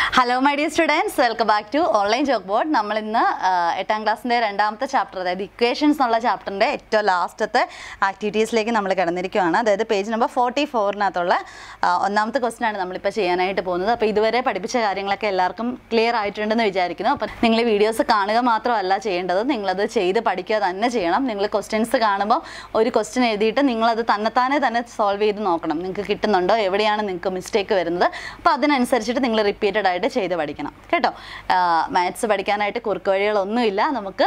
Hello my dear students welcome back to online chalk board നമ്മൾ ഇന്ന് ആ, എട്ടാം ക്ലാസ്സിൻ്റെ രണ്ടാമത്തെ ചാപ്റ്റർ അതായത് ഇക്വേഷൻസ് എന്നുള്ള ചാപ്റ്ററിൻ്റെ ഏറ്റവും ലാസ്റ്റത്തെ ആക്ടിവിറ്റീസിലേക്ക് നമ്മൾ കിടന്നിരിക്കുകയാണ് അതായത് പേജ് നമ്പർ ഫോർട്ടി ഫോറിനകത്തുള്ള ഒന്നാമത്തെ ക്വസ്റ്റൻ ആണ് നമ്മളിപ്പോൾ ചെയ്യാനായിട്ട് പോകുന്നത് അപ്പോൾ ഇതുവരെ പഠിപ്പിച്ച കാര്യങ്ങളൊക്കെ എല്ലാവർക്കും ക്ലിയർ ആയിട്ടുണ്ടെന്ന് വിചാരിക്കുന്നു അപ്പം നിങ്ങൾ വീഡിയോസ് കാണുക മാത്രമല്ല ചെയ്യേണ്ടത് നിങ്ങളത് ചെയ്ത് പഠിക്കുക തന്നെ ചെയ്യണം നിങ്ങൾ ക്വസ്റ്റ്യൻസ് കാണുമ്പോൾ ഒരു ക്വസ്റ്റ്യൻ എഴുതിയിട്ട് നിങ്ങളത് തന്നെത്താനെ തന്നെ സോൾവ് ചെയ്ത് നോക്കണം നിങ്ങൾക്ക് കിട്ടുന്നുണ്ടോ എവിടെയാണ് നിങ്ങൾക്ക് മിസ്റ്റേക്ക് വരുന്നത് അപ്പോൾ അതിനനുസരിച്ചിട്ട് നിങ്ങൾ റിപ്പീറ്റഡ് ആയിട്ട് ചെയ്ത് പഠിക്കണം കേട്ടോ മാത്സ് പഠിക്കാനായിട്ട് കുറുക്ക് വഴികളൊന്നുമില്ല നമുക്ക്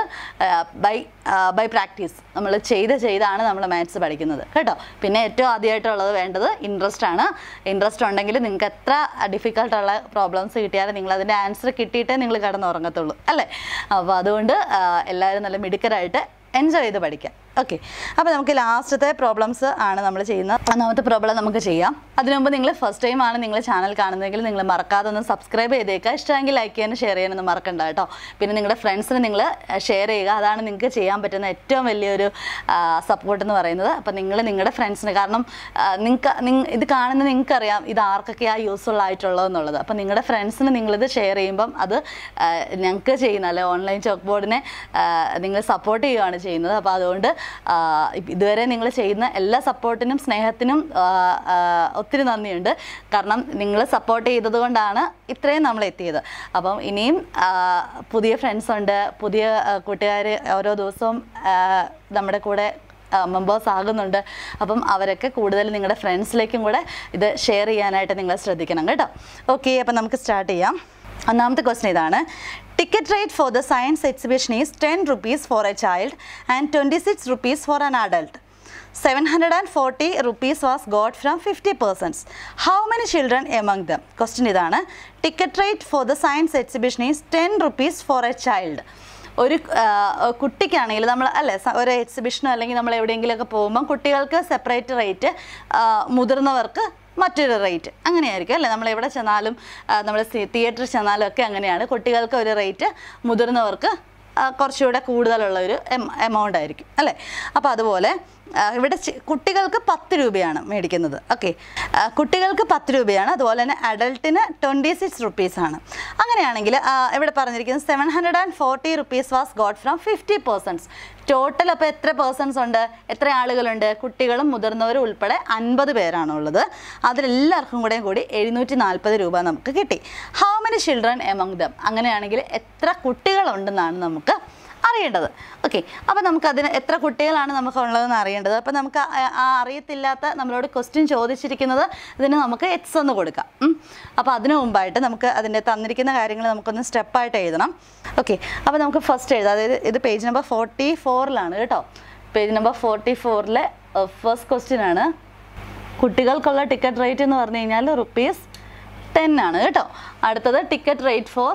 ബൈ ബൈ പ്രാക്ടീസ് നമ്മൾ ചെയ്ത് ചെയ്താണ് നമ്മൾ മാത്സ് പഠിക്കുന്നത് കേട്ടോ പിന്നെ ഏറ്റവും ആദ്യമായിട്ടുള്ളത് വേണ്ടത് ഇൻട്രസ്റ്റ് ആണ് ഇൻട്രസ്റ്റ് ഉണ്ടെങ്കിൽ നിങ്ങൾക്ക് എത്ര ഡിഫിക്കൽട്ടുള്ള പ്രോബ്ലംസ് കിട്ടിയാലും നിങ്ങൾ അതിൻ്റെ ആൻസർ കിട്ടിയിട്ടേ നിങ്ങൾ കിടന്നുറങ്ങത്തുള്ളൂ അല്ലേ അപ്പോൾ അതുകൊണ്ട് ആ, എല്ലാവരും നല്ല മിടുക്കരായിട്ട് എൻജോയ് ചെയ്ത് പഠിക്കാം ഓക്കെ അപ്പോൾ നമുക്ക് ലാസ്റ്റത്തെ പ്രോബ്ലംസ് ആണ് നമ്മൾ ചെയ്യുന്നത് ഒന്നാമത്തെ പ്രോബ്ലം നമുക്ക് ചെയ്യാം അതിനു മുമ്പ് നിങ്ങൾ ഫസ്റ്റ് ടൈം ആണ് നിങ്ങൾ ചാനൽ കാണുന്നതെങ്കിൽ നിങ്ങൾ മറക്കാതെ ഒന്ന് സബ്സ്ക്രൈബ് ചെയ്തേക്കുക ഇഷ്ടമെങ്കിൽ ലൈക്ക് ചെയ്യാനും ഷെയർ ചെയ്യാനൊന്നും മറക്കണ്ട കേട്ടോ പിന്നെ നിങ്ങളുടെ ഫ്രണ്ട്സിന് നിങ്ങൾ ഷെയർ ചെയ്യുക അതാണ് നിങ്ങൾക്ക് ചെയ്യാൻ പറ്റുന്ന ഏറ്റവും വലിയൊരു സപ്പോർട്ട് എന്ന് പറയുന്നത് അപ്പോൾ നിങ്ങൾ നിങ്ങളുടെ ഫ്രണ്ട്സിന് കാരണം നിങ്ങൾക്ക് ഇത് കാണുന്ന നിങ്ങൾക്കറിയാം ഇത് ആർക്കൊക്കെയാണ് യൂസ്ഫുൾ ആയിട്ടുള്ളതെന്നുള്ളത് അപ്പോൾ നിങ്ങളുടെ ഫ്രണ്ട്സിന് നിങ്ങളിത് ഷെയർ ചെയ്യുമ്പം അത് ഞങ്ങൾക്ക് ചെയ്യുന്ന അല്ലെ ഓൺലൈൻ ചോക്ക് ബോർഡിനെ നിങ്ങൾ സപ്പോർട്ട് ചെയ്യുകയാണ് ചെയ്യുന്നത് അപ്പോൾ അതുകൊണ്ട് ആ, ഇപ്പ- ഇതുവരെ നിങ്ങൾ ചെയ്യുന്ന എല്ലാ സപ്പോർട്ടിനും സ്നേഹത്തിനും ആ, ആ, ഒത്തിരി നന്ദിയുണ്ട് കാരണം നിങ്ങൾ സപ്പോർട്ട് ചെയ്തത് കൊണ്ടാണ് ഇത്രയും നമ്മൾ എത്തിയത് അപ്പം ഇനിയും ആ, പുതിയ ഫ്രണ്ട്സ് ഉണ്ട് പുതിയ കൂട്ടുകാർ ഓരോ ദിവസവും ആ, നമ്മുടെ കൂടെ മെമ്പേഴ്സ് ആകുന്നുണ്ട് അപ്പം അവരൊക്കെ കൂടുതൽ നിങ്ങളുടെ ഫ്രണ്ട്സിലേക്കും കൂടെ ഇത് ഷെയർ ചെയ്യാനായിട്ട് നിങ്ങൾ ശ്രദ്ധിക്കണം കേട്ടോ ഓക്കെ അപ്പം നമുക്ക് സ്റ്റാർട്ട് ചെയ്യാം ഒന്നാമത്തെ ക്വസ്റ്റൻ ഇതാണ് ticket rate for the science exhibition is ten rupees for a child and twenty six rupees for an adult seven hundred and forty rupees was got from fifty persons how many children among them question ഇതാണ് ticket rate for the science exhibition is ten rupees for a child ഒരു ആ, കുട്ടിക്കാണെങ്കിൽ നമ്മൾ അല്ലേ സ- ഒരു എക്സിബിഷനോ അല്ലെങ്കിൽ നമ്മൾ എവിടെയെങ്കിലുമൊക്കെ പോകുമ്പം കുട്ടികൾക്ക് സെപ്പറേറ്റ് റേറ്റ് മുതിർന്നവർക്ക് മറ്റൊരു റേറ്റ് അങ്ങനെയായിരിക്കും അല്ലേ നമ്മൾ എവിടെ ചെന്നാലും നമ്മൾ തിയേറ്ററിൽ ചെന്നാലും ഒക്കെ അങ്ങനെയാണ് കുട്ടികൾക്ക് ഒരു റേറ്റ് മുതിർന്നവർക്ക് ആ, കുറച്ചുകൂടെ കൂടുതലുള്ള ഒരു എമൗണ്ട് ആയിരിക്കും അല്ലേ അപ്പോൾ അതുപോലെ ആ, ഇവിടെ ചി- കുട്ടികൾക്ക് പത്ത് രൂപയാണ് മേടിക്കുന്നത് ഓക്കെ കുട്ടികൾക്ക് പത്ത് രൂപയാണ് അതുപോലെ തന്നെ അഡൾട്ടിന് ട്വൻറ്റി സിക്സ് റുപ്പീസാണ് അങ്ങനെയാണെങ്കിൽ ആ, ഇവിടെ പറഞ്ഞിരിക്കുന്നത് seven hundred and forty rupees was got from fifty persons total അപ്പോൾ എത്ര പേഴ്സൺസ് ഉണ്ട് എത്ര ആളുകളുണ്ട് കുട്ടികളും മുതിർന്നവരും ഉൾപ്പെടെ അൻപത് പേരാണുള്ളത് അതിലെല്ലാവർക്കും കൂടെ കൂടി എഴുന്നൂറ്റി നാൽപ്പത് രൂപ നമുക്ക് കിട്ടി how many children among them അങ്ങനെയാണെങ്കിൽ എത്ര കുട്ടികളുണ്ടെന്നാണ് നമുക്ക് അറിയേണ്ടത് ഓക്കെ അപ്പോൾ നമുക്ക് അതിന് എത്ര കുട്ടികളാണ് നമുക്ക് ഉള്ളതെന്ന് അറിയേണ്ടത് അപ്പോൾ നമുക്ക് ആ- ആ അറിയത്തില്ലാത്ത നമ്മളോട് ക്വസ്റ്റ്യൻ ചോദിച്ചിരിക്കുന്നത് ഇതിന് നമുക്ക് എക്സ് എന്ന് കൊടുക്കാം ഉം. അപ്പോൾ അതിനു മുമ്പായിട്ട് നമുക്ക് അതിൻ്റെ തന്നിരിക്കുന്ന കാര്യങ്ങൾ നമുക്കൊന്ന് സ്റ്റെപ്പായിട്ട് എഴുതണം ഓക്കെ അപ്പോൾ നമുക്ക് ഫസ്റ്റ് എഴുതാം അതായത് ഇത് പേജ് നമ്പർ ഫോർട്ടി ഫോറിലാണ് കേട്ടോ പേജ് നമ്പർ ഫോർട്ടി ഫോറിലെ ഫസ്റ്റ് ക്വസ്റ്റ്യൻ ആണ് കുട്ടികൾക്കുള്ള ടിക്കറ്റ് റേറ്റ് എന്ന് പറഞ്ഞു കഴിഞ്ഞാൽ റുപ്പീസ് ടെൻ ആണ് കേട്ടോ അടുത്തത് ticket rate for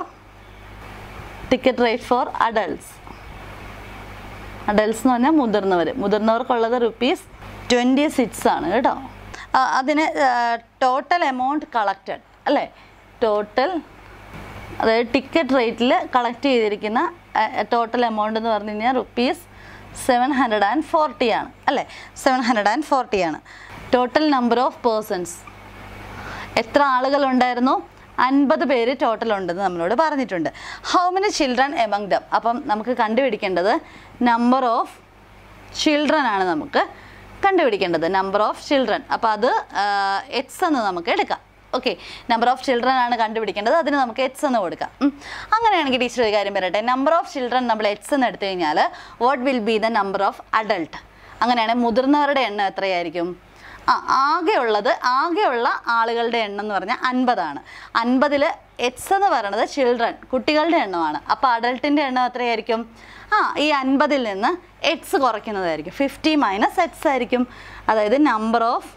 ticket rate for adults adults എന്ന് പറഞ്ഞാൽ മുതിർന്നവർ മുതിർന്നവർക്കുള്ളത് റുപ്പീസ് ട്വൻറ്റി സിക്സ് ആണ് കേട്ടോ ആ, അതിന് ടോട്ടൽ എമൗണ്ട് കളക്റ്റഡ് അല്ലേ ടോട്ടൽ അതായത് ടിക്കറ്റ് റേറ്റിൽ കളക്ട് ചെയ്തിരിക്കുന്ന ടോട്ടൽ എമൗണ്ട് എന്ന് പറഞ്ഞു കഴിഞ്ഞാൽ rupees seven hundred and forty ആണ് അല്ലേ സെവൻ ഹൺഡ്രഡ് ആൻഡ് ഫോർട്ടി ആണ് ടോട്ടൽ നമ്പർ ഓഫ് പേഴ്സൺസ് എത്ര ആളുകളുണ്ടായിരുന്നു അൻപത് പേര് ടോട്ടൽ ഉണ്ടെന്ന് നമ്മളോട് പറഞ്ഞിട്ടുണ്ട് how many children among them അപ്പം നമുക്ക് കണ്ടുപിടിക്കേണ്ടത് നമ്പർ ഓഫ് ചിൽഡ്രൻ ആണ് നമുക്ക് കണ്ടുപിടിക്കേണ്ടത് നമ്പർ ഓഫ് ചിൽഡ്രൻ അപ്പോൾ അത് എക്സ് എന്ന് നമുക്ക് എടുക്കാം ഓക്കെ നമ്പർ ഓഫ് ചിൽഡ്രൻ ആണ് കണ്ടുപിടിക്കേണ്ടത് അതിന് നമുക്ക് എക്സ് എന്ന് കൊടുക്കാം ഉം. അങ്ങനെയാണെങ്കിൽ ടീച്ചർ ഒരു കാര്യം പറയട്ടെ നമ്പർ ഓഫ് ചിൽഡ്രൻ നമ്മൾ എക്സ് എന്ന് എടുത്തു കഴിഞ്ഞാൽ what will be the number of adult അങ്ങനെയാണെങ്കിൽ മുതിർന്നവരുടെ എണ്ണം എത്രയായിരിക്കും ആ ആകെയുള്ളത് ആകെയുള്ള ആളുകളുടെ എണ്ണം എന്ന് പറഞ്ഞാൽ അൻപതാണ് അൻപതിൽ എക്സ് എന്ന് പറയുന്നത് ചിൽഡ്രൻ കുട്ടികളുടെ എണ്ണമാണ് അപ്പോൾ അഡൾട്ടിൻ്റെ എണ്ണം എത്രയായിരിക്കും ആ ഈ അൻപതിൽ നിന്ന് എക്സ് കുറയ്ക്കുന്നതായിരിക്കും ഫിഫ്റ്റി മൈനസ് എക്സ് ആയിരിക്കും അതായത് number of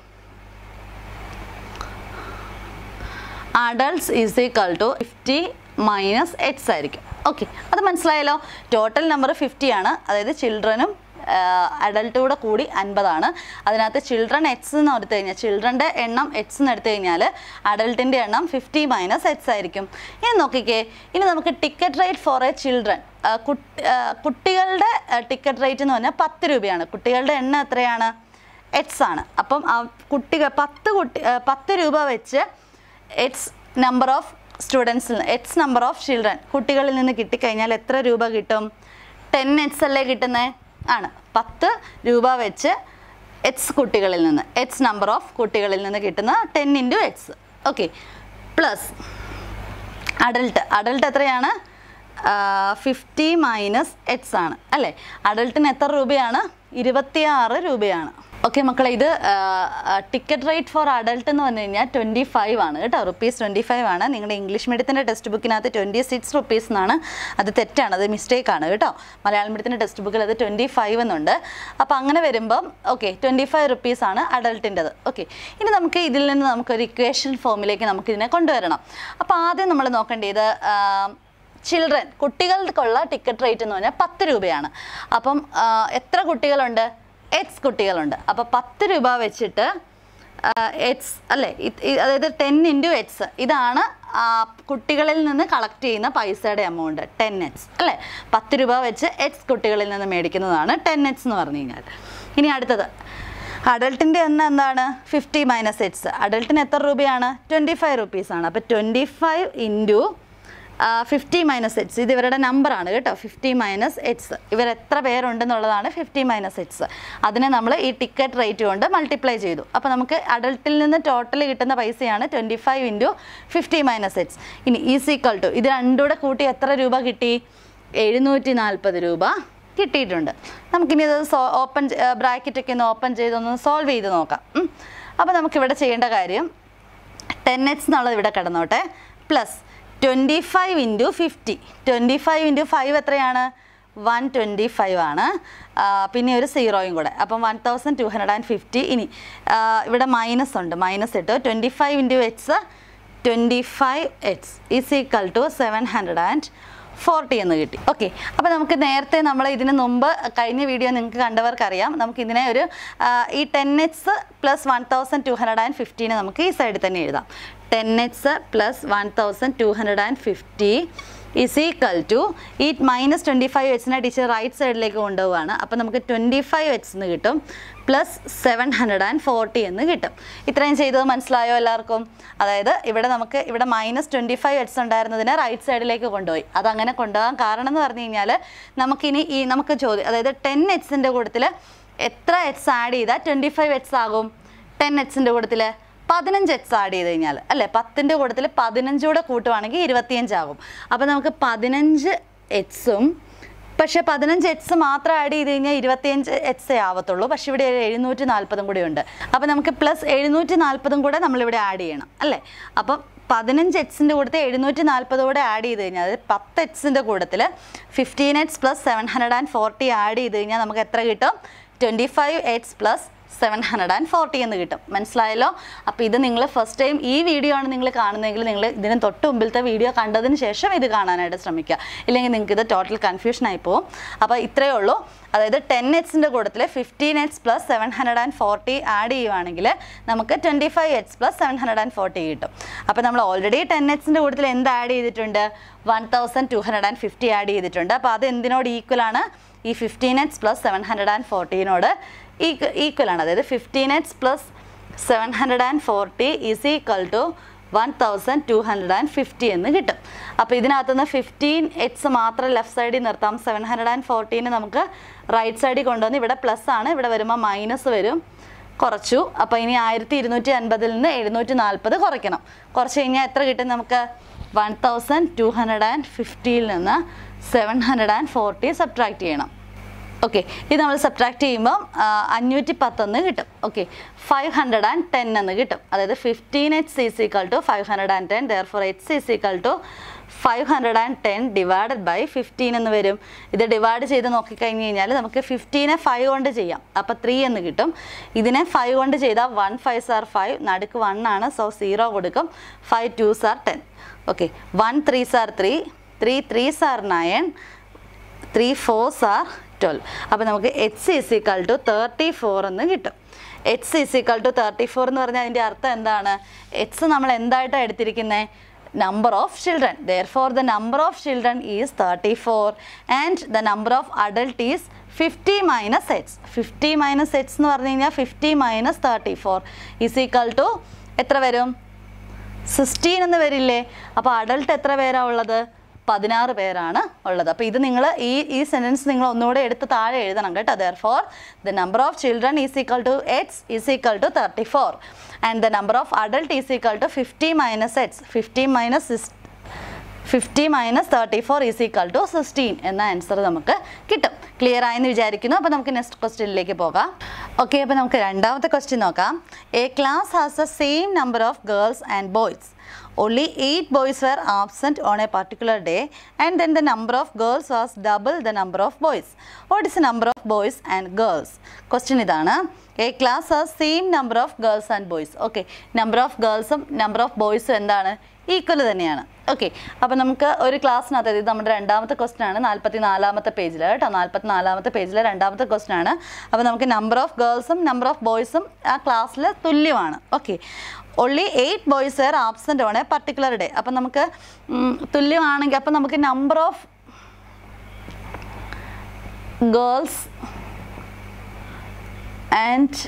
adults is equal to fifty minus X ആയിരിക്കും ഓക്കെ അത് മനസ്സിലായല്ലോ ടോട്ടൽ നമ്പർ ഫിഫ്റ്റി ആണ് അതായത് ചിൽഡ്രനും അഡൾട്ടും കൂടെ കൂടി അൻപതാണ് അതിനകത്ത് ചിൽഡ്രൻ എക്സ് എന്ന് എടുത്തു കഴിഞ്ഞാൽ ചിൽഡ്രൻ്റെ എണ്ണം എക്സ് എന്ന് എടുത്തു കഴിഞ്ഞാൽ അഡൾട്ടിൻ്റെ എണ്ണം ഫിഫ്റ്റി മൈനസ് എക്സ് ആയിരിക്കും ഇനി നോക്കിക്കേ ഇനി നമുക്ക് ticket rate for a children കുട്ടികളുടെ ടിക്കറ്റ് റേറ്റ് എന്ന് പറഞ്ഞാൽ പത്ത് രൂപയാണ് കുട്ടികളുടെ എണ്ണം എത്രയാണ് എക്സ് ആണ് അപ്പം ആ കുട്ടികൾ പത്ത് കുട്ടി ആ, പത്ത് രൂപ വെച്ച് ഇറ്റ്സ് നമ്പർ ഓഫ് സ്റ്റുഡൻസിൽ നിന്ന് എക്സ് നമ്പർ ഓഫ് ചിൽഡ്രൻ കുട്ടികളിൽ നിന്ന് കിട്ടിക്കഴിഞ്ഞാൽ എത്ര രൂപ കിട്ടും ടെൻ എക്സ് അല്ലേ കിട്ടുന്നത് ആണ് പത്ത് രൂപ വെച്ച് എക്സ് കുട്ടികളിൽ നിന്ന് എക്സ് നമ്പർ ഓഫ് കുട്ടികളിൽ നിന്ന് കിട്ടുന്ന ten into X okay plus adult adult എത്രയാണ് ഫിഫ്റ്റി മൈനസ് എക്സ് ആണ് അല്ലേ അഡൽട്ടിന് എത്ര രൂപയാണ് ഇരുപത്തിയാറ് രൂപയാണ് ഓക്കെ മക്കളെ ഇത് ടിക്കറ്റ് റേറ്റ് ഫോർ അഡൽട്ട് എന്ന് പറഞ്ഞു കഴിഞ്ഞാൽ ട്വൻറ്റി ഫൈവ് ആണ് കേട്ടോ റുപ്പീസ് ട്വൻറ്റി ഫൈവ് ആണ് നിങ്ങളുടെ ഇംഗ്ലീഷ് മീഡിയത്തിൻ്റെ ടെക്സ്റ്റ് ബുക്കിനകത്ത് ട്വൻറ്റി സിക്സ് റുപ്പീസ് എന്നാണ് അത് തെറ്റാണ് അത് മിസ്റ്റേക്ക് ആണ് കേട്ടോ മലയാളം മീഡിയത്തിൻ്റെ ടെക്സ്റ്റ് ബുക്കിൽ അത് ട്വൻറ്റി ഫൈവ് എന്നുണ്ട് അപ്പോൾ അങ്ങനെ വരുമ്പം ഓക്കെ ട്വൻറ്റി ഫൈവ് റുപ്പീസ് ആണ് അഡൽട്ടിൻ്റെത് ഓക്കെ ഇനി നമുക്ക് ഇതിൽ നിന്ന് നമുക്കൊരു ഇക്വേഷൻ ഫോമിലേക്ക് നമുക്ക് ഇതിനെ കൊണ്ടുവരണം അപ്പോൾ ആദ്യം നമ്മൾ നോക്കേണ്ടത് ചിൽഡ്രൻ കുട്ടികൾക്കുള്ള ടിക്കറ്റ് റേറ്റ് എന്ന് പറഞ്ഞാൽ പത്ത് രൂപയാണ് അപ്പം ആ, എത്ര കുട്ടികളുണ്ട് എക്സ് കുട്ടികളുണ്ട് അപ്പോൾ പത്ത് രൂപ വെച്ചിട്ട് എക്സ് അല്ലേ ഇത് ഈ- അതായത് ടെൻ ഇൻറ്റു എക്സ് ഇതാണ് ആ, കുട്ടികളിൽ നിന്ന് കളക്ട് ചെയ്യുന്ന പൈസയുടെ എമൗണ്ട് ടെൻ എക്സ് അല്ലേ പത്ത് രൂപ വെച്ച് എക്സ് കുട്ടികളിൽ നിന്ന് മേടിക്കുന്നതാണ് ടെൻ എക്സ് എന്ന് പറഞ്ഞു കഴിഞ്ഞാൽ ഇനി അടുത്തത് അഡൾട്ടിൻ്റെ എണ്ണം എന്താണ് ഫിഫ്റ്റി മൈനസ് എക്സ് അഡൾട്ടിന് എത്ര രൂപയാണ് ട്വൻറ്റി ഫൈവ് റുപ്പീസാണ് അപ്പോൾ twenty five into fifty minus X ഇത് ഇവരുടെ നമ്പറാണ് കേട്ടോ ഫിഫ്റ്റി മൈനസ് എക്സ് ഇവർ എത്ര പേരുണ്ടെന്നുള്ളതാണ് ഫിഫ്റ്റി മൈനസ് എക്സ് അതിനെ നമ്മൾ ഈ ടിക്കറ്റ് റേറ്റ് കൊണ്ട് മൾട്ടിപ്ലൈ ചെയ്തു അപ്പോൾ നമുക്ക് അഡൾട്ടിൽ നിന്ന് ടോട്ടൽ കിട്ടുന്ന പൈസയാണ് twenty five into fifty minus X ഇനി ഈസിക്കൽ ടു ഇത് രണ്ടും കൂടെ കൂട്ടി എത്ര രൂപ കിട്ടി എഴുന്നൂറ്റി നാൽപ്പത് രൂപ കിട്ടിയിട്ടുണ്ട് നമുക്കിനി ഇത് സോ ഓപ്പൺ ബ്രാക്കറ്റൊക്കെ ഒന്ന് ഓപ്പൺ ചെയ്തൊന്ന് സോൾവ് ചെയ്ത് നോക്കാം ഉം. അപ്പോൾ നമുക്കിവിടെ ചെയ്യേണ്ട കാര്യം ടെൻ എക്സ് എന്നുള്ളത് ഇവിടെ കിടന്നോട്ടെ plus twenty five into fifty twenty five into five എത്രയാണ് വൺ ട്വൻറ്റി ഫൈവ് ആണ് ആ, പിന്നെ ഒരു സീറോയും കൂടെ അപ്പം one thousand two hundred and fifty ഇനി ആ, ഇവിടെ മൈനസ് ഉണ്ട് മൈനസ് ഇട്ട് twenty five into X twenty five X is equal to seven hundred and forty എന്ന് കിട്ടി ഓക്കെ അപ്പോൾ നമുക്ക് നേരത്തെ നമ്മൾ ഇതിന് മുമ്പ് കഴിഞ്ഞ വീഡിയോ നിങ്ങൾക്ക് കണ്ടവർക്കറിയാം നമുക്ക് ഇതിനെ ഒരു ആ, ഈ ten X plus one thousand two hundred and ഫിഫ്റ്റീന് നമുക്ക് ഈ സൈഡിൽ തന്നെ എഴുതാം ten X plus one thousand two hundred and fifty is equal to ഈ മൈനസ് ട്വൻറ്റി ഫൈവ് എച്ചിനെ ടീച്ചർ റൈറ്റ് സൈഡിലേക്ക് കൊണ്ടുപോവാണ് അപ്പോൾ നമുക്ക് ട്വൻറ്റി ഫൈവ് എച്ച് എന്ന് കിട്ടും plus seven hundred and forty എന്ന് കിട്ടും ഇത്രയും ചെയ്തത് മനസ്സിലായോ എല്ലാവർക്കും അതായത് ഇവിടെ നമുക്ക് ഇവിടെ മൈനസ് ട്വൻറ്റി ഫൈവ് എച്ച് ഉണ്ടായിരുന്നതിനെ റൈറ്റ് സൈഡിലേക്ക് കൊണ്ടുപോയി അതങ്ങനെ കൊണ്ടുപോകാൻ കാരണം എന്ന് പറഞ്ഞു കഴിഞ്ഞാൽ നമുക്കിനി ഈ നമുക്ക് ചോദ്യം അതായത് ടെൻ എച്ചിൻ്റെ കൂട്ടത്തിൽ എത്ര എച്ച് ആഡ് ചെയ്താൽ ട്വൻറ്റി ഫൈവ് എച്ച് ആകും ടെൻ എച്ചിൻ്റെ കൂട്ടത്തിൽ പതിനഞ്ച് എക്സ് ആഡ് ചെയ്ത് കഴിഞ്ഞാൽ അല്ലേ പത്തിൻ്റെ കൂട്ടത്തിൽ പതിനഞ്ച് കൂടെ കൂട്ടുവാണെങ്കിൽ ഇരുപത്തിയഞ്ചാകും അപ്പോൾ നമുക്ക് പതിനഞ്ച് എക്സും പക്ഷേ പതിനഞ്ച് എക്സ് മാത്രം ആഡ് ചെയ്ത് കഴിഞ്ഞാൽ ഇരുപത്തിയഞ്ച് എക്സേ ആവത്തുള്ളൂ പക്ഷേ ഇവിടെ ഒരു എഴുന്നൂറ്റി നാൽപ്പതും കൂടി ഉണ്ട് അപ്പോൾ നമുക്ക് പ്ലസ് എഴുന്നൂറ്റി നാൽപ്പതും കൂടെ നമ്മളിവിടെ ആഡ് ചെയ്യണം അല്ലേ അപ്പം പതിനഞ്ച് എക്സിൻ്റെ കൂട്ടത്തിൽ എഴുന്നൂറ്റി നാൽപ്പത് കൂടെ ആഡ് ചെയ്ത് കഴിഞ്ഞാൽ അതായത് പത്ത് എക്സിൻ്റെ കൂട്ടത്തിൽ fifteen X plus seven hundred and forty add ചെയ്ത് കഴിഞ്ഞാൽ നമുക്ക് എത്ര കിട്ടും twenty five X plus seven hundred and forty എന്ന് കിട്ടും മനസ്സിലായല്ലോ അപ്പോൾ ഇത് നിങ്ങൾ ഫസ്റ്റ് ടൈം ഈ വീഡിയോ ആണ് നിങ്ങൾ കാണുന്നതെങ്കിൽ നിങ്ങൾ ഇതിന് തൊട്ട് മുമ്പിലത്തെ വീഡിയോ കണ്ടതിന് ശേഷം ഇത് കാണാനായിട്ട് ശ്രമിക്കുക ഇല്ലെങ്കിൽ നിങ്ങൾക്ക് ഇത് ടോട്ടൽ കൺഫ്യൂഷൻ ആയി പോകും അപ്പോൾ ഇത്രയേ ഉള്ളൂ അതായത് ടെൻ എക്സിൻ്റെ കൂട്ടത്തിൽ fifteen X plus seven hundred and forty add ചെയ്യുവാണെങ്കിൽ നമുക്ക് twenty five X plus seven hundred and forty കിട്ടും അപ്പോൾ നമ്മൾ ഓൾറെഡി ടെൻ എക്സിൻ്റെ കൂട്ടത്തിൽ എന്ത് ആഡ് ചെയ്തിട്ടുണ്ട് one thousand two hundred and fifty add ചെയ്തിട്ടുണ്ട് അപ്പോൾ അത് എന്തിനോട് ഈക്വൽ ആണ് ഈ fifteen X plus seven hundred and ഫോർട്ടീനോട് ഈക്വൽ ആണ് അതായത് fifteen X plus seven hundred and forty is equal to one thousand two hundred and fifty എന്ന് കിട്ടും അപ്പോൾ ഇതിനകത്തുനിന്ന് ഫിഫ്റ്റീൻ എക്സ് മാത്രം ലെഫ്റ്റ് സൈഡിൽ നിർത്താം സെവൻ ഹൺഡ്രഡ് ആൻഡ് ഫോർട്ടീന് നമുക്ക് റൈറ്റ് സൈഡിൽ കൊണ്ടുവന്ന് ഇവിടെ പ്ലസ് ആണ് ഇവിടെ വരുമ്പോൾ മൈനസ് വരും കുറച്ചു അപ്പോൾ ഇനി ആയിരത്തി ഇരുന്നൂറ്റി അൻപതിൽ നിന്ന് എഴുന്നൂറ്റി നാൽപ്പത് കുറയ്ക്കണം കുറച്ച് കഴിഞ്ഞാൽ എത്ര കിട്ടും നമുക്ക് one thousand two hundred and ഫിഫ്റ്റിയിൽ നിന്ന് seven hundred and forty subtract ചെയ്യണം ഓക്കെ ഇത് നമ്മൾ സബ്ട്രാക്ട് ചെയ്യുമ്പോൾ അഞ്ഞൂറ്റി പത്തൊന്ന് കിട്ടും okay five hundred and ten എന്ന് കിട്ടും അതായത് fifteen H is equal to five hundred and ten therefore H is equal to five hundred and ten divided by fifteen എന്ന് വരും ഇത് ഡിവൈഡ് ചെയ്ത് നോക്കിക്കഴിഞ്ഞ് കഴിഞ്ഞാൽ നമുക്ക് ഫിഫ്റ്റീനെ ഫൈവ് കൊണ്ട് ചെയ്യാം അപ്പോൾ ത്രീ എന്ന് കിട്ടും ഇതിനെ ഫൈവ് കൊണ്ട് ചെയ്താൽ വൺ ഫൈവ് സാർ ഫൈവ് നടുക്ക് വൺ ആണ് സോ സീറോ കൊടുക്കും five two sir ten okay one three sir three three three sir nine three fours are twelve അപ്പോൾ നമുക്ക് H is equal to thirty four എന്ന് കിട്ടും H is equal to thirty four എന്ന് പറഞ്ഞാൽ അതിൻ്റെ അർത്ഥം എന്താണ് എച്ച് നമ്മൾ എന്തായിട്ടാണ് എടുത്തിരിക്കുന്നത് number of children therefore the number of children is thirty four and the number of adult is fifty minus H fifty minus H എന്ന് പറഞ്ഞു കഴിഞ്ഞാൽ fifty minus thirty four is equal to എത്ര വരും sixteen എന്ന് വരില്ലേ അപ്പോൾ adult എത്ര പേരാ ഉള്ളത് പതിനാറ് പേരാണ് ഉള്ളത് അപ്പോൾ ഇത് നിങ്ങൾ ഈ ഈ സെൻറ്റൻസ് നിങ്ങൾ ഒന്നുകൂടെ എടുത്ത് താഴെ എഴുതണം കേട്ടോ therefore the number of children is equal to H is equal to thirty four and the number of adult is equal to fifty minus H fifty minus fifty minus thirty four is equal to sixteen എന്ന answer നമുക്ക് കിട്ടും clear ആയെന്ന് വിചാരിക്കുന്നു അപ്പോൾ നമുക്ക് next ക്വസ്റ്റ്യനിലേക്ക് പോകാം okay അപ്പോൾ നമുക്ക് രണ്ടാമത്തെ ക്വസ്റ്റ്യൻ നോക്കാം a class has the same number of girls and boys only eight boys were absent on a particular day and then the number of girls was double the number of boys what is the number of boys and girls question ഇതാണ് a class uh same number of girls and boys okay number of ഗേൾസും number of ബോയ്സും എന്താണ് ഈക്വൽ തന്നെയാണ് okay അപ്പോൾ നമുക്ക് ഒരു ക്ലാസ്സിനകത്ത് ഇത് നമ്മുടെ രണ്ടാമത്തെ ക്വസ്റ്റൻ ആണ് നാൽപ്പത്തി നാലാമത്തെ പേജിൽ കേട്ടോ നാൽപ്പത്തി നാലാമത്തെ പേജിലെ രണ്ടാമത്തെ ക്വസ്റ്റൻ ആണ് അപ്പോൾ നമുക്ക് നമ്പർ ഓഫ് ഗേൾസും നമ്പർ ഓഫ് ബോയ്സും ആ ക്ലാസ്സിൽ തുല്യമാണ് okay only eight boys are absent on a particular day അപ്പം നമുക്ക് ഉം, തുല്യമാണെങ്കിൽ അപ്പം നമുക്ക് number of girls and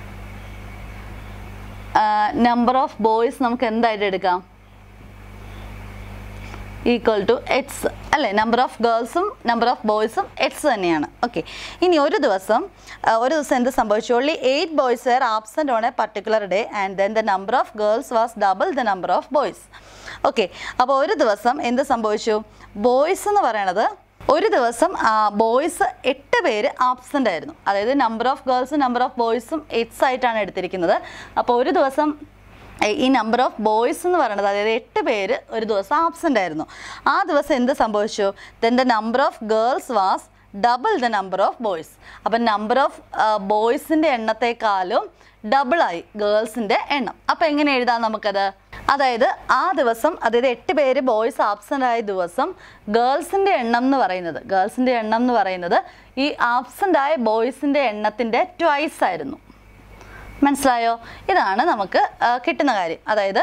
number of boys നമുക്ക് എന്തായിട്ട് എടുക്കാം ഈക്വൽ ടു എക്സ് അല്ലേ നമ്പർ ഓഫ് ഗേൾസും നമ്പർ ഓഫ് ബോയ്സും എക്സ് തന്നെയാണ് ഓക്കെ ഇനി ഒരു ദിവസം ആ, ഒരു ദിവസം എന്ത് സംഭവിച്ചു only eight boys are absent on a particular day and then the number of girls was double the number of boys okay അപ്പോൾ ഒരു ദിവസം എന്ത് സംഭവിച്ചു ബോയ്സ് എന്ന് പറയണത് ഒരു ദിവസം ബോയ്സ് എട്ട് പേര് ആബ്സെൻ്റ് ആയിരുന്നു അതായത് നമ്പർ ഓഫ് ഗേൾസും നമ്പർ ഓഫ് ബോയ്സും എക്സ് ആയിട്ടാണ് എടുത്തിരിക്കുന്നത് അപ്പോൾ ഒരു ദിവസം ഏ- ഈ നമ്പർ ഓഫ് ബോയ്സ് എന്ന് പറയുന്നത് അതായത് എട്ട് പേര് ഒരു ദിവസം ആബ്സെൻ്റ് ആയിരുന്നു ആ ദിവസം എന്ത് സംഭവിച്ചു then the number of girls was double the number of boys അപ്പം നമ്പർ ഓഫ് ബോയ്സിൻ്റെ എണ്ണത്തെക്കാളും ഡബിളായി ഗേൾസിൻ്റെ എണ്ണം അപ്പം എങ്ങനെ എഴുതാം നമുക്കത് അതായത് ആ ദിവസം അതായത് എട്ട് പേര് ബോയ്സ് ആബ്സെൻ്റ് ആയ ദിവസം ഗേൾസിൻ്റെ എണ്ണം എന്ന് പറയുന്നത് ഗേൾസിൻ്റെ എണ്ണം എന്ന് പറയുന്നത് ഈ ആബ്സെൻ്റ് ആയ ബോയ്സിൻ്റെ എണ്ണത്തിൻ്റെ ട്വൈസ് ആയിരുന്നു മനസ്സിലായോ ഇതാണ് നമുക്ക് ആ, കിട്ടുന്ന കാര്യം അതായത്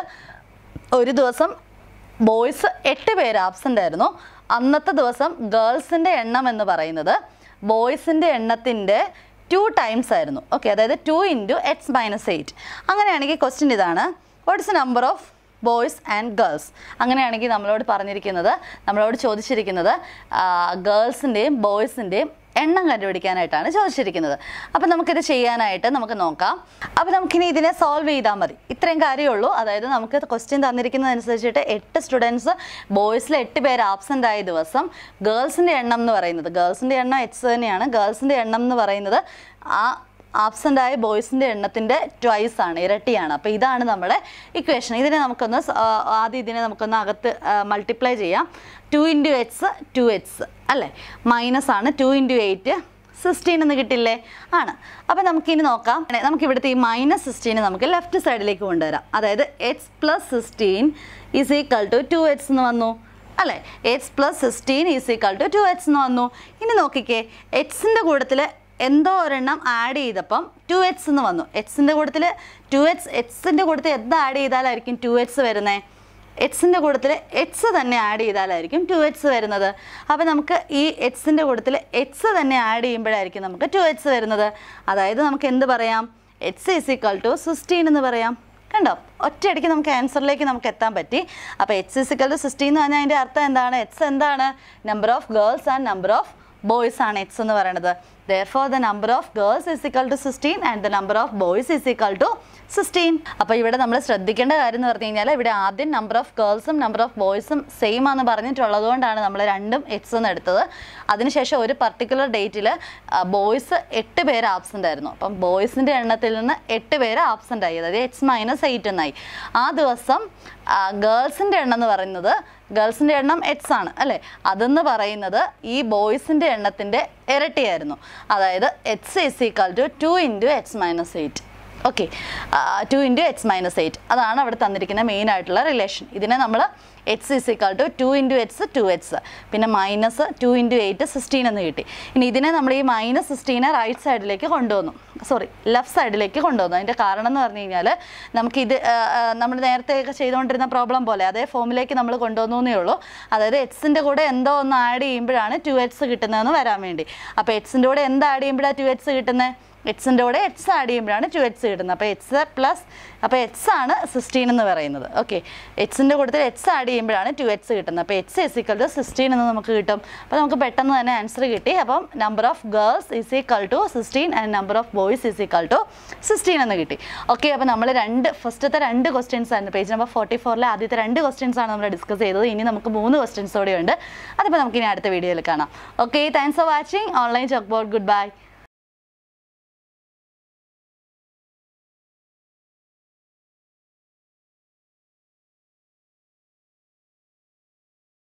ഒരു ദിവസം ബോയ്സ് എട്ട് പേര് ആബ്സെൻ്റ് ആയിരുന്നു അന്നത്തെ ദിവസം ഗേൾസിൻ്റെ എണ്ണം എന്ന് പറയുന്നത് ബോയ്സിൻ്റെ എണ്ണത്തിൻ്റെ ടു ടൈംസ് ആയിരുന്നു ഓക്കെ അതായത് two into x minus eight അങ്ങനെയാണെങ്കിൽ ക്വസ്റ്റ്യൻ ഇതാണ് what's number of boys and girls അങ്ങനെയാണെങ്കിൽ നമ്മളോട് പറഞ്ഞിരിക്കുന്നത് നമ്മളോട് ചോദിച്ചിരിക്കുന്നത് ഗേൾസിൻ്റെയും ബോയ്സിൻ്റെയും എണ്ണം കണ്ടുപിടിക്കാനായിട്ടാണ് ചോദിച്ചിരിക്കുന്നത് അപ്പം നമുക്കിത് ചെയ്യാനായിട്ട് നമുക്ക് നോക്കാം അപ്പം നമുക്കിനി ഇതിനെ സോൾവ് ചെയ്താൽ മതി ഇത്രയും കാര്യമുള്ളൂ അതായത് നമുക്ക് ക്വസ്റ്റ്യൻ തന്നിരിക്കുന്നതനുസരിച്ചിട്ട് എട്ട് സ്റ്റുഡൻസ് ബോയ്സിൽ എട്ട് പേര് ആബ്സെൻ്റ് ആയ ദിവസം ഗേൾസിൻ്റെ എണ്ണം എന്ന് പറയുന്നത് ഗേൾസിൻ്റെ എണ്ണം എച്ച് തന്നെയാണ് ഗേൾസിൻ്റെ എണ്ണം എന്ന് പറയുന്നത് ആ ആബ്സെൻ്റ് ആയ ബോയ്സിൻ്റെ എണ്ണത്തിൻ്റെ ട്വൈസ് ആണ് ഇരട്ടിയാണ് അപ്പോൾ ഇതാണ് നമ്മുടെ ഇക്വേഷൻ ഇതിനെ നമുക്കൊന്ന് സ- ആ, ആദ്യം ഇതിനെ നമുക്കൊന്ന് അകത്ത് മൾട്ടിപ്ലൈ ചെയ്യാം two into x two x അല്ലേ മൈനസ് ആണ് ടു ഇൻറ്റു എയ്റ്റ് സിക്സ്റ്റീൻ എന്ന് കിട്ടില്ലേ ആണ് അപ്പോൾ നമുക്കിനി നോക്കാം നമുക്ക് ഇവിടുത്തെ ഈ മൈനസ് സിക്സ്റ്റീന് നമുക്ക് ലെഫ്റ്റ് സൈഡിലേക്ക് കൊണ്ടുവരാം അതായത് x plus sixteen is equal to two x എന്ന് വന്നു അല്ലേ x plus sixteen is equal to two x എന്ന് വന്നു ഇനി നോക്കിക്കേ എക്സിൻ്റെ കൂട്ടത്തിൽ എന്തോ ഒരെണ്ണം ആഡ് ചെയ്തപ്പം ടു എക്സ് എന്ന് വന്നു എക്സിൻ്റെ കൂട്ടത്തിൽ ടു എക്സ് എക്സിൻ്റെ കൂട്ടത്തിൽ എന്ത് ആഡ് ചെയ്താലായിരിക്കും ടു എക്സ് വരുന്നത് എക്സിൻ്റെ കൂട്ടത്തിൽ എക്സ് തന്നെ ആഡ് ചെയ്താലായിരിക്കും ടു എക്സ് വരുന്നത് അപ്പോൾ നമുക്ക് ഈ എക്സിൻ്റെ കൂട്ടത്തിൽ എക്സ് തന്നെ ആഡ് ചെയ്യുമ്പോഴായിരിക്കും നമുക്ക് ടു എക്സ് വരുന്നത് അതായത് നമുക്ക് എന്ത് പറയാം x is equal to sixteen എന്ന് പറയാം കണ്ടോ ഒറ്റയടിക്ക് നമുക്ക് ആൻസറിലേക്ക് നമുക്ക് എത്താൻ പറ്റി അപ്പോൾ എച്ച് ഇസിക്കൽ ടു സിക്സ്റ്റീൻ എന്ന് പറഞ്ഞാൽ അതിൻ്റെ അർത്ഥം എന്താണ് എക്സ് എന്താണ് number of girls and number of boys ആണ് എക്സ് എന്ന് പറയുന്നത് therefore the number of girls is equal to sixteen and the number of boys is equal to sixteen അപ്പോൾ ഇവിടെ നമ്മൾ ശ്രദ്ധിക്കേണ്ട കാര്യം എന്ന് പറഞ്ഞു കഴിഞ്ഞാൽ ഇവിടെ ആദ്യം നമ്പർ ഓഫ് ഗേൾസും നമ്പർ ഓഫ് ബോയ്സും സെയിം ആണെന്ന് പറഞ്ഞിട്ടുള്ളത് കൊണ്ടാണ് നമ്മൾ രണ്ടും എക്സ് എന്ന് എടുത്തത് അതിനുശേഷം ഒരു പർട്ടിക്കുലർ ഡേറ്റിൽ ബോയ്സ് എട്ട് പേര് ആബ്സെൻ്റ് ആയിരുന്നു അപ്പം ബോയ്സിൻ്റെ എണ്ണത്തിൽ നിന്ന് എട്ട് പേര് ആബ്സെൻ്റ് ആയി അതായത് എക്സ് മൈനസ് എയ്റ്റ് എന്നായി ആ ദിവസം ഗേൾസിൻ്റെ എണ്ണം എന്ന് പറയുന്നത് ഗേൾസിൻ്റെ എണ്ണം എക്സ് ആണ് അല്ലേ അതെന്ന് പറയുന്നത് ഈ ബോയ്സിൻ്റെ എണ്ണത്തിൻ്റെ ഇരട്ടിയായിരുന്നു അതായത് x is equal to two into x minus eight okay two into x minus eight അതാണ് അവിടെ തന്നിരിക്കുന്ന മെയിൻ ആയിട്ടുള്ള റിലേഷൻ ഇതിനെ നമ്മൾ x is equal to two into x two x പിന്നെ minus two into eight sixteen എന്ന് കിട്ടി ഇനി ഇതിനെ നമ്മൾ ഈ മൈനസ് സിക്സ്റ്റീനെ റൈറ്റ് സൈഡിലേക്ക് കൊണ്ടുവന്നു സോറി ലെഫ്റ്റ് സൈഡിലേക്ക് കൊണ്ടുവന്നു അതിൻ്റെ കാരണം എന്ന് പറഞ്ഞു കഴിഞ്ഞാൽ നമുക്കിത് നമ്മൾ നേരത്തെ ഒക്കെ ചെയ്തുകൊണ്ടിരുന്ന പ്രോബ്ലം പോലെ അതേ ഫോമിലേക്ക് നമ്മൾ കൊണ്ടുവന്നു എന്നേ ഉള്ളൂ അതായത് എക്സിൻ്റെ കൂടെ എന്തോ ഒന്ന് ആഡ് ചെയ്യുമ്പോഴാണ് ടു എക്സ് കിട്ടുന്നതെന്ന് വരാൻ വേണ്ടി അപ്പോൾ എക്സിൻ്റെ കൂടെ എന്ത് ആഡ് ചെയ്യുമ്പോഴാണ് ടു എക്സ് കിട്ടുന്നത് എക്സിൻ്റെ കൂടെ എക്സ് ആഡ് ചെയ്യുമ്പോഴാണ് ടു എക്സ് കിട്ടുന്നത് അപ്പോൾ എക്സ് പ്ലസ് അപ്പോൾ എക്സ് ആണ് സിക്സ്റ്റീൻ എന്ന് പറയുന്നത് ഓക്കെ എക്സിൻ്റെ കൂട്ടത്തിൽ എക്സ് ആഡ് ചെയ്യുമ്പോഴാണ് ടു എക്സ് കിട്ടുന്നത് അപ്പോൾ x is equal to sixteen എന്ന് നമുക്ക് കിട്ടും അപ്പോൾ നമുക്ക് പെട്ടെന്ന് തന്നെ ആൻസർ കിട്ടി അപ്പം number of girls is equal to sixteen and number of boys is equal to sixteen എന്ന് കിട്ടി ഓക്കെ അപ്പോൾ നമ്മൾ രണ്ട് ഫസ്റ്റത്തെ രണ്ട് ക്വസ്റ്റ്യൻസ് ആയിരുന്നു പേജ് നമ്പർ ഫോർട്ടി ഫോറിലെ ആദ്യത്തെ രണ്ട് ക്വസ്റ്റ്യൻസ് ആണ് നമ്മൾ ഡിസ്കസ് ചെയ്തത് ഇനി നമുക്ക് മൂന്ന് ക്വസ്റ്റ്യൻസ് കൂടെ ഉണ്ട് അതിപ്പോൾ നമുക്ക് ഇനി അടുത്ത വീഡിയോയിൽ കാണാം okay thanks for watching online chalk board good by